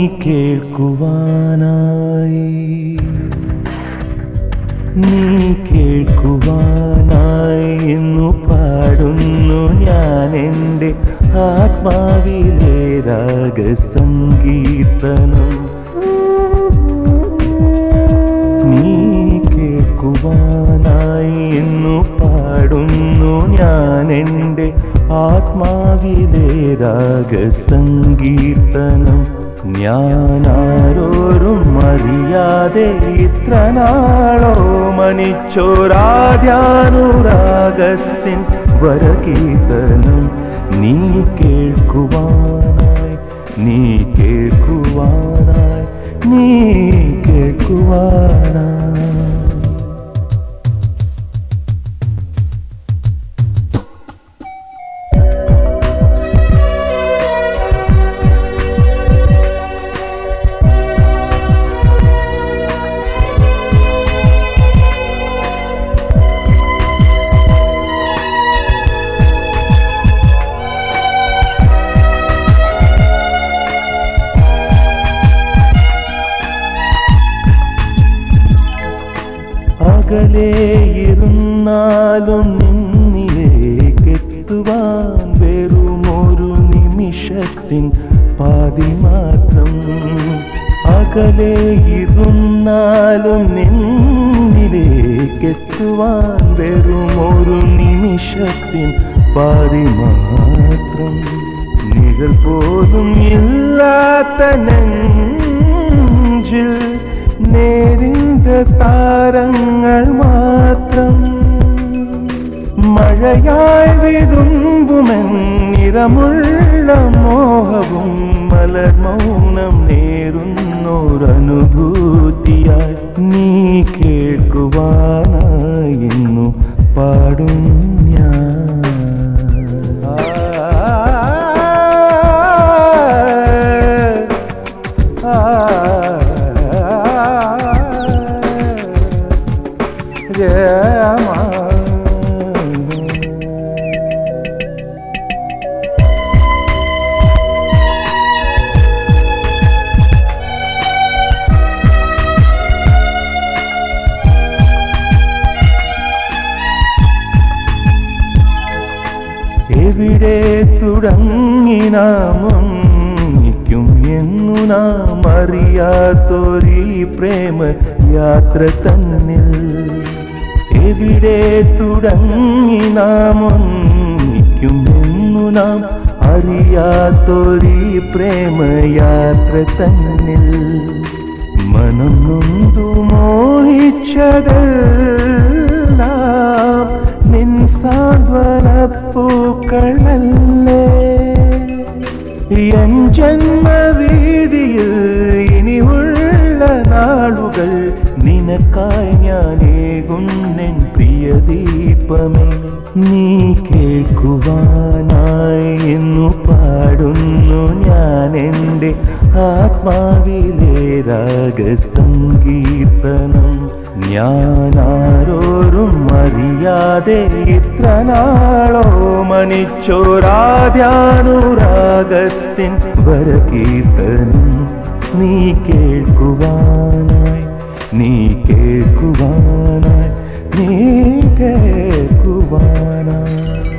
കേൾക്കുവാനായി നീ കേൾക്കുവാനായി എന്നു പാടുന്നു ഞാൻ എൻ്റെ ആത്മാവിലെ രാഗസംഗീതനം നീ കേൾക്കുവാനായി എന്നു പാടുന്നു ഞാൻ എൻ്റെ ആത്മാവിലെ രാഗസംഗീതനം ഞാൻ ആരോരും അറിയാതെ ഇത്ര നാളോ മനിച്ചോരാധ്യാനുരാഗത്തിൻ വരകീർത്തനം നീ കേൾക്കുവാനായി നീ കേൾക്കുവാനായി നീ കേൾക്കുവാനായി അകലെ ഇരുന്നാലും നിന്നിലേക്കെത്തുവാൻ വെറുമൊരു നിമിഷത്തിൻ പാതി മാത്രം അകലെ ഇരുന്നാലും നിന്നിലേക്കെത്തുവാൻ വെറുമൊരു നിമിഷത്തിൻ പാതി മാത്രം നിഴൽ പോലും ഇല്ലാത്ത നെഞ്ചിൽ നേരിന്റെ താരങ്ങൾ മാത്രം മഴയായി വിതുമ്പുമെൻ നിറമുള്ള മോഹവും മലർമൗനം നേരുന്നൊരനുഭൂതിയായി നീ കേൾക്കുവാനായിരുന്നു പാടും ഞാൻ എവിടെ തുടങ്ങി നാം ഒന്നിക്കും എന്നു നാം അറിയാത്തൊരീ പ്രേമ യാത്ര തന്നിൽ എവിടെ തുടങ്ങി നാം ഒന്നിക്കും എന്നു നാം അറിയാത്തൊരീ പ്രേമ യാത്ര തന്നിൽ മനം നൊന്തു മോഹിച്ചതെല്ലാം നിൻ സാന്ത്വന പൂക്കളല്ലേ എൻ ജന്മവീതിയിൽ ഇനിയുള്ള നാളുകൾ നിനക്കായി ഞാനേകുന്നെൻ പ്രിയ ദീപമേ നീ കേൾക്കുവാനായി എന്നു പാടുന്നു ഞാൻ എൻ്റെ ആത്മാവിലെ രാഗസംഗീതനം ഞാൻ ആരോരും അറിയാതെ ഇത്ര നാളോ മനിച്ചോരാധ്യാനുരാഗത്തിൻ വരകീർത്തനം നീ കേൾക്കുവാനായി നീ കേൾക്കുവാനായി നീ കേൾക്കുവാനായി